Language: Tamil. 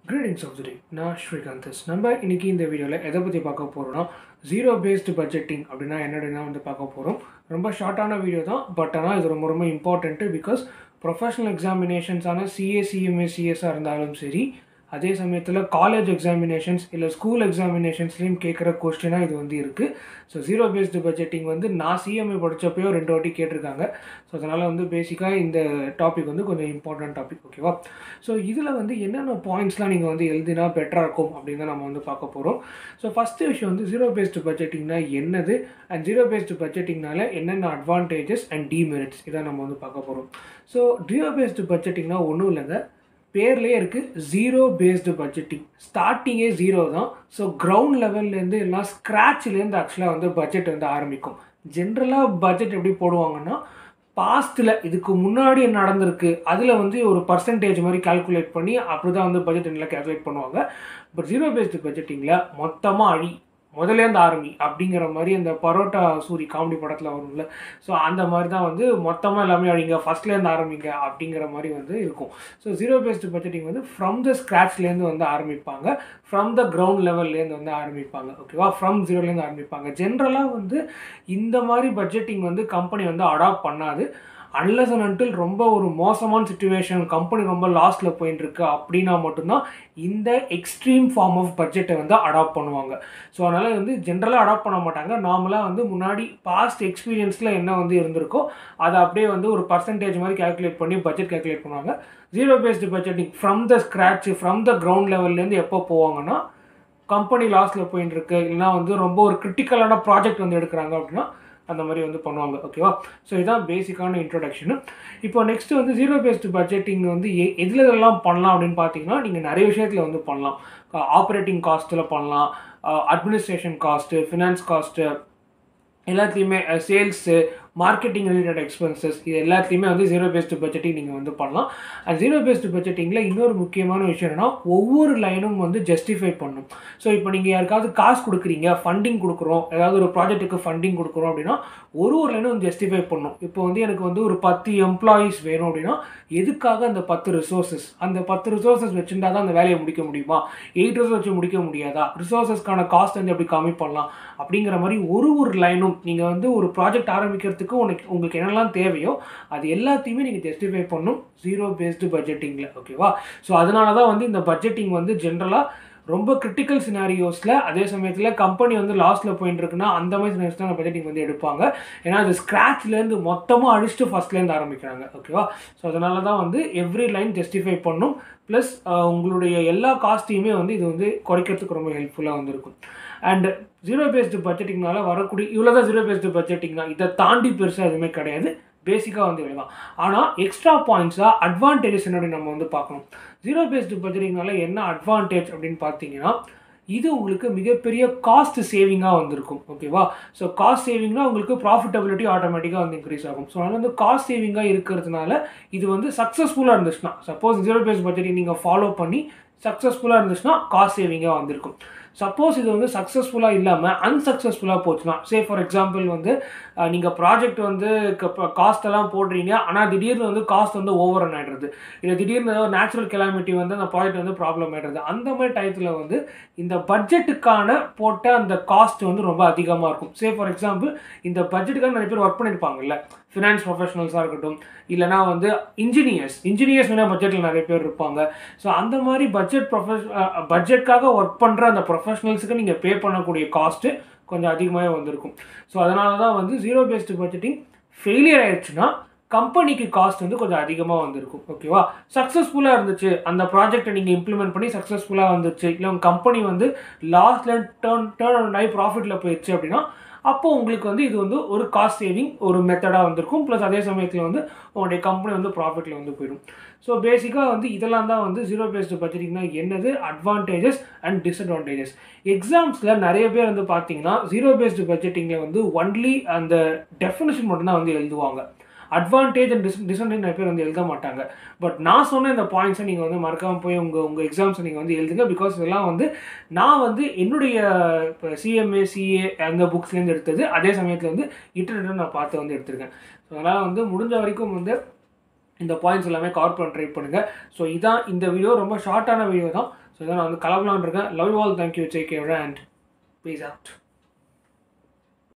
கிரீடிங்ஸ் ஆஃப் தி டே நான் ஸ்ரீகாந்தஸ் நம்ம இன்னைக்கு இந்த வீடியோவில் எதை பற்றி பார்க்க போகிறோம்னா ஜீரோ பேஸ்டு பட்ஜெட்டிங் அப்படின்னா என்னதுன்னா வந்து பார்க்க போகிறோம் ரொம்ப ஷார்ட்டான வீடியோ தான் பட் ஆனால் இது ரொம்ப ரொம்ப இம்பார்ட்டண்ட்டு பிகாஸ் ப்ரொஃபஷனல் எக்ஸாமினேஷன்ஸான சிஏ சிஎம்ஏ சிஎஸ்ஸாக இருந்தாலும் சரி அதே சமயத்தில் காலேஜ் எக்ஸாமினேஷன்ஸ் இல்லை ஸ்கூல் எக்ஸாமினேஷன்ஸ்லேயும் கேட்குற கொஸ்டினாக இது வந்து இருக்குது ஸோ ஜீரோ பேஸ்டு பட்ஜெட்டிங் வந்து நான் சிஎம்ஏ படித்தப்போ ரெண்டு வாட்டி கேட்டிருக்காங்க ஸோ அதனால் வந்து பேசிக்காக இந்த டாபிக் வந்து கொஞ்சம் இம்பார்ட்டன்ட் டாபிக் ஓகேவா ஸோ இதில் வந்து என்னென்ன பாயிண்ட்ஸ்லாம் நீங்கள் வந்து எழுதினா பெட்டராக இருக்கும் அப்படின்னு தான் நம்ம வந்து பார்க்க போகிறோம் ஸோ ஃபஸ்ட்டு விஷயம் வந்து ஜீரோ பேஸ்டு பட்ஜெட்டிங்னா என்னது அண்ட் ஜீரோ பேஸ்டு பட்ஜெட்டிங்னால என்னென்ன அட்வான்டேஜஸ் அண்ட் டிமெரிட்ஸ் இதை நம்ம வந்து பார்க்க போகிறோம் ஸோ ஜீரோ பேஸ்டு பட்ஜெட்டிங்னா ஒன்றும் இல்லைங்க பேர்லேயே இருக்குது ஜீரோ பேஸ்டு பட்ஜெட்டிங் ஸ்டார்டிங்கே ஜீரோ தான் ஸோ கிரவுண்ட் லெவல்லேருந்து எல்லாம் ஸ்க்ராட்ச்லேருந்து ஆக்சுவலாக வந்து பட்ஜெட் வந்து ஆரம்பிக்கும் ஜென்ரலாக பட்ஜெட் எப்படி போடுவாங்கன்னா பாஸ்ட்டில் இதுக்கு முன்னாடி என்ன நடந்திருக்கு அதில் வந்து ஒரு பர்சன்டேஜ் மாதிரி கால்குலேட் பண்ணி அப்படி தான் வந்து பட்ஜெட் எல்லாம் கால்குலேட் பண்ணுவாங்க பட் ஜீரோ பேஸ்டு பட்ஜெட்டிங்கில் மொத்தமாக அழி முதலேருந்து ஆரம்பி அப்படிங்கிற மாதிரி அந்த பரோட்டா சூரி காமெடி படத்தில் வரும்ல ஸோ அந்த மாதிரி தான் வந்து மொத்தமாக எல்லாமே அழிங்க ஃபஸ்ட்லேருந்து ஆரம்பிங்க அப்படிங்கிற மாதிரி வந்து இருக்கும் ஸோ ஜீரோ பேஸ்டு பட்ஜெட்டிங் வந்து ஃப்ரம் த ஸ்க்ராட்ச்லேருந்து வந்து ஆரம்பிப்பாங்க ஃப்ரம் த கிரவுண்ட் லெவல்லேருந்து வந்து ஆரம்பிப்பாங்க ஓகேவா ஃப்ரம் ஜீரோலேருந்து ஆரம்பிப்பாங்க ஜென்ரலாக வந்து இந்த மாதிரி பட்ஜெட்டிங் வந்து கம்பெனி வந்து அடாப்ட் பண்ணாது அன்லஸ் அண்ட் அன்டில் ரொம்ப ஒரு மோசமான சுச்சுவேஷன் கம்பெனி ரொம்ப லாஸ்ட்டில் போயிட்டு இருக்கு அப்படின்னா மட்டும்தான் இந்த எக்ஸ்ட்ரீம் ஃபார்ம் ஆஃப் பட்ஜெட்டை வந்து அடாப்ட் பண்ணுவாங்க ஸோ அதனால் வந்து ஜென்ரலாக அடாப்ட் பண்ண மாட்டாங்க நார்மலாக வந்து முன்னாடி பாஸ்ட் எக்ஸ்பீரியன்ஸில் என்ன வந்து இருந்திருக்கோ அதை அப்படியே வந்து ஒரு பர்சன்டேஜ் மாதிரி கேல்குலேட் பண்ணி பட்ஜெட் கேல்குலேட் பண்ணுவாங்க zero based budgeting from the scratch from the ground லெவல்லேருந்து எப்போ போவாங்கன்னா கம்பெனி லாஸ்ட்டில் போயிட்டு இருக்கு இல்லைனா வந்து ரொம்ப ஒரு கிரிட்டிக்கலான ப்ராஜெக்ட் வந்து எடுக்கிறாங்க அப்படின்னா அந்த மாதிரி வந்து பண்ணுவாங்க ஓகேவா ஸோ இதுதான் பேசிக்கான இன்ட்ரொடக்ஷனு இப்போ நெக்ஸ்ட் வந்து ஜீரோ பேஸ்டு பட்ஜெட்டிங் வந்து எ எதில் இதெல்லாம் பண்ணலாம் அப்படின்னு பார்த்தீங்கன்னா நீங்கள் நிறைய விஷயத்தில் வந்து பண்ணலாம் ஆப்ரேட்டிங் காஸ்ட்டில் பண்ணலாம் அட்மினிஸ்ட்ரேஷன் காஸ்ட்டு ஃபினான்ஸ் காஸ்ட்டு எல்லாத்துலேயுமே சேல்ஸு மார்க்கெட்டிங் ரிலேட்டட் எக்ஸ்பென்சஸ் இது எல்லாத்துலேயுமே வந்து ஜீரோ பேஸ்டு பட்ஜெட்டிங் நீங்கள் வந்து பண்ணலாம் அண்ட் ஜீரோ பேஸ்டு பட்ஜெட்டிங்கில் இன்னொரு முக்கியமான விஷயம் என்னன்னா ஒவ்வொரு லைனும் வந்து ஜஸ்டிஃபை பண்ணும் ஸோ இப்போ நீங்கள் யாருக்காவது காசு கொடுக்குறீங்க ஃபண்டிங் கொடுக்குறோம் ஏதாவது ஒரு ப்ராஜெக்ட்டுக்கு ஃபண்டிங் கொடுக்குறோம் அப்படின்னா ஒரு ஒரு லைனும் வந்து ஜஸ்டிஃபை பண்ணும் இப்போ வந்து எனக்கு வந்து ஒரு பத்து எம்ப்ளாயீஸ் வேணும் அப்படின்னா எதுக்காக அந்த பத்து ரிசோர்ஸஸ் அந்த பத்து ரிசோர்ஸஸ் வச்சுருந்தா தான் அந்த வேலையை முடிக்க முடியுமா எயிட் ரிசோர்ஸ் வச்சு முடிக்க முடியாதா ரிசோர்ஸஸ்க்கான காஸ்ட் வந்து எப்படி கம்மி பண்ணலாம் அப்படிங்கிற மாதிரி ஒரு ஒரு லைனும் நீங்கள் வந்து ஒரு ப்ராஜெக்ட் ஆரம்பிக்கிறதுக்கு உனக்கு உங்களுக்கு என்னெல்லாம் தேவையோ அது எல்லாத்தையுமே நீங்கள் ஜஸ்டிஃபை பண்ணும் ஜீரோ பேஸ்டு பட்ஜெட்டிங்கில் ஓகேவா ஸோ அதனால தான் வந்து இந்த பட்ஜெட்டிங் வந்து ஜென்ரலாக ரொம்ப கிரிட்டிக்கல் சினாரியோஸில் அதே சமயத்தில் கம்பெனி வந்து லாஸ்ட்டில் போயிட்டு இருக்குன்னா அந்த மாதிரி சினாரியோஸ் தான் பட்ஜெட்டிங் வந்து எடுப்பாங்க ஏன்னா அது ஸ்க்ராட்ச்லேருந்து மொத்தமாக அடிச்சுட்டு ஃபஸ்ட்லேருந்து ஆரம்பிக்கிறாங்க ஓகேவா ஸோ அதனால தான் வந்து எவ்ரி லைன் ஜஸ்டிஃபை பண்ணும் ப்ளஸ் உங்களுடைய எல்லா காஸ்ட்டையுமே வந்து இது வந்து குறைக்கிறதுக்கு ரொம்ப ஹெல்ப்ஃபுல்லாக வந்துருக்கும் அண்ட் ஜீரோ பேஸ்டு பட்ஜெட்டிங்னால வரக்கூடிய இவ்வளோ தான் ஜீரோ பேஸ்டு பட்ஜெட்டிங் தான் இதை தாண்டி பெருசாக எதுவுமே கிடையாது பேசிக்காக வந்து இவ்வளோ தான் ஆனால் எக்ஸ்ட்ரா பாயிண்ட்ஸாக அட்வான்டேஜஸ் என்ன நம்ம வந்து பார்க்கணும் ஜீரோ பேஸ்டு பட்ஜெட்டிங்னால என்ன அட்வான்டேஜ் அப்படின்னு பார்த்தீங்கன்னா இது உங்களுக்கு மிகப்பெரிய காஸ்ட் சேவிங்காக வந்திருக்கும் ஓகேவா ஸோ காஸ்ட் சேவிங்னா உங்களுக்கு ப்ராஃபிட்டபிலிட்டி ஆட்டோமேட்டிக்காக வந்து இன்க்ரீஸ் ஆகும் ஸோ அதனால் வந்து காஸ்ட் சேவிங்காக இருக்கிறதுனால இது வந்து சக்ஸஸ்ஃபுல்லாக இருந்துச்சுன்னா சப்போஸ் ஜீரோ பேஸ்ட் பட்ஜெட்டிங் நீங்கள் ஃபாலோ பண்ணி சக்ஸஸ்ஃபுல்லாக இருந்துச்சுன்னா காஸ்ட் சேவிங்காக வந்திருக்கும் சப்போஸ் இது வந்து சக்ஸஸ்ஃபுல்லாக இல்லாமல் அன்சக்ஸஸ்ஃபுல்லாக போச்சுன்னா சே ஃபார் எக்ஸாம்பிள் வந்து நீங்கள் ப்ராஜெக்ட் வந்து காஸ்ட் எல்லாம் போடுறீங்க ஆனால் திடீர்னு வந்து காஸ்ட் வந்து ஓவர் ரன் ஆகிடுறது இல்லை திடீர்னு ஏதாவது நேச்சுரல் கெலாமிட்டி வந்து அந்த ப்ராஜெக்ட் வந்து ப்ராப்ளம் ஆகிடுறது அந்த மாதிரி டயத்தில் வந்து இந்த பட்ஜெட்டுக்கான போட்ட அந்த காஸ்ட் வந்து ரொம்ப அதிகமாக இருக்கும் சே ஃபார் எக்ஸாம்பிள் இந்த பட்ஜெட்டுக்காக நிறைய பேர் ஒர்க் பண்ணியிருப்பாங்கல்ல ஃபினான்ஸ் ப்ரொஃபஷனல்ஸாக இருக்கட்டும் இல்லைனா வந்து இன்ஜினியர்ஸ் இன்ஜினியர்ஸ் வேணால் பட்ஜெட்டில் நிறைய பேர் இருப்பாங்க ஸோ அந்த மாதிரி பட்ஜெட் ப்ரொஃபஷ் பட்ஜெட்காக ஒர்க் பண்ணுற அந்த ப்ரொஃபஷனல்ஸுக்கு நீங்கள் பே பண்ணக்கூடிய காஸ்ட்டு கொஞ்சம் அதிகமாகவே வந்திருக்கும் ஸோ அதனால தான் வந்து ஜீரோ பேஸ்டு பட்ஜெட்டிங் ஃபெயிலியர் ஆயிடுச்சுன்னா கம்பெனிக்கு காஸ்ட் வந்து கொஞ்சம் அதிகமாக வந்திருக்கும் ஓகேவா சக்ஸஸ்ஃபுல்லாக இருந்துச்சு அந்த ப்ராஜெக்டை நீங்கள் இம்ப்ளிமெண்ட் பண்ணி சக்ஸஸ்ஃபுல்லாக வந்துச்சு இல்லை உங்கள் கம்பெனி வந்து லாஸ்ட்டில் டேர்ன் டேர்ன் ஆகி ப்ராஃபிட்டில் போயிடுச்சு அப்படின்னா அப்போ உங்களுக்கு வந்து இது வந்து ஒரு காஸ்ட் சேவிங் ஒரு மெத்தடாக வந்திருக்கும் ப்ளஸ் அதே சமயத்தில் வந்து உங்களுடைய கம்பெனி வந்து ப்ராஃபிட்டில் வந்து போயிடும் ஸோ பேசிக்காக வந்து இதெல்லாம் தான் வந்து ஜீரோ பேஸ்டு பட்ஜெட்டிங்னா என்னது அட்வான்டேஜஸ் அண்ட் டிஸ்அட்வான்டேஜஸ் எக்ஸாம்ஸில் நிறைய பேர் வந்து பார்த்தீங்கன்னா ஜீரோ பேஸ்டு பட்ஜெட்டிங்கில் வந்து ஒன்லி அந்த டெஃபினேஷன் மட்டும்தான் வந்து எழுதுவாங்க அட்வான்டேஜ் அண்ட் டிஸ் டிஸ்அட்வான்டேஜ் நிறைய பேர் வந்து எழுத மாட்டாங்க பட் நான் சொன்ன இந்த பாயிண்ட்ஸை நீங்கள் வந்து மறக்காமல் போய் உங்கள் உங்கள் எக்ஸாம்ஸை நீங்கள் வந்து எழுதுங்க பிகாஸ் இதெல்லாம் வந்து நான் வந்து என்னுடைய இப்போ சிஎம்ஏ சிஏ அந்த புக்ஸ்லேருந்து எடுத்தது அதே சமயத்தில் வந்து இன்டர்நெட்டில் நான் பார்த்து வந்து எடுத்திருக்கேன் ஸோ அதனால் வந்து முடிஞ்ச வரைக்கும் வந்து இந்த பாயிண்ட்ஸ் எல்லாமே கவர் பண்ண ட்ரை பண்ணுங்கள் ஸோ இதான் இந்த வீடியோ ரொம்ப ஷார்ட்டான வீடியோ தான் ஸோ இதான் நான் வந்து கலவலான் இருக்கேன் love all thank you take care and peace out